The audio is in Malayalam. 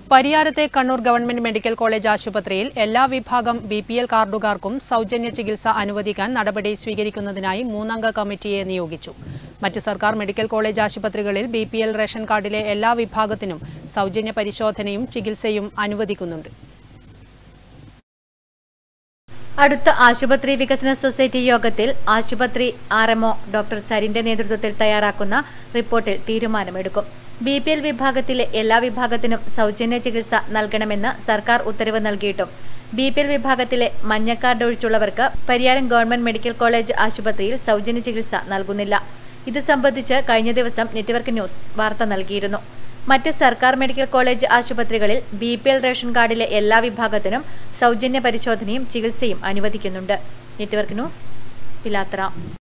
പരിയാരത്തെ കണ്ണൂർ ഗവൺമെന്റ് മെഡിക്കൽ കോളേജ് ആശുപത്രിയിൽ എല്ലാ വിഭാഗം ബി പി എൽ കാർഡുകാർക്കും സൗജന്യ ചികിത്സ അനുവദിക്കാൻ നടപടി സ്വീകരിക്കുന്നതിനായി മൂന്നംഗ കമ്മിറ്റിയെ നിയോഗിച്ചു മറ്റ് സർക്കാർ മെഡിക്കൽ കോളേജ് ആശുപത്രികളിൽ ബി പി എൽ റേഷൻ കാർഡിലെ എല്ലാ വിഭാഗത്തിനും സൗജന്യ പരിശോധനയും ചികിത്സയും അനുവദിക്കുന്നുണ്ട് അടുത്ത ആശുപത്രി വികസന സൊസൈറ്റി യോഗത്തിൽ ആശുപത്രി ആർ എംഒ ഡോക്ടർ സരിന്റെ നേതൃത്വത്തിൽ തയ്യാറാക്കുന്ന റിപ്പോർട്ടിൽ തീരുമാനമെടുക്കും ബി പി എൽ വിഭാഗത്തിലെ എല്ലാ വിഭാഗത്തിനും സൗജന്യ ചികിത്സ നൽകണമെന്ന് സർക്കാർ ഉത്തരവ് നൽകിയിട്ടും ബി പി എൽ വിഭാഗത്തിലെ മഞ്ഞക്കാർഡ് ഒഴിച്ചുള്ളവർക്ക് പരിയാരം ഗവൺമെന്റ് മെഡിക്കൽ കോളേജ് ആശുപത്രിയിൽ സൗജന്യ ചികിത്സ നൽകുന്നില്ല ഇത് സംബന്ധിച്ച് കഴിഞ്ഞ ദിവസം നെറ്റ്വർക്ക് ന്യൂസ് വാർത്ത നൽകിയിരുന്നു മറ്റ് സർക്കാർ മെഡിക്കൽ കോളേജ് ആശുപത്രികളിൽ ബി പി എൽ റേഷൻ കാർഡിലെ എല്ലാ വിഭാഗത്തിനും സൗജന്യ പരിശോധനയും ചികിത്സയും അനുവദിക്കുന്നുണ്ട് നെറ്റ്വർക്ക് ന്യൂസ് പിലാത്തറ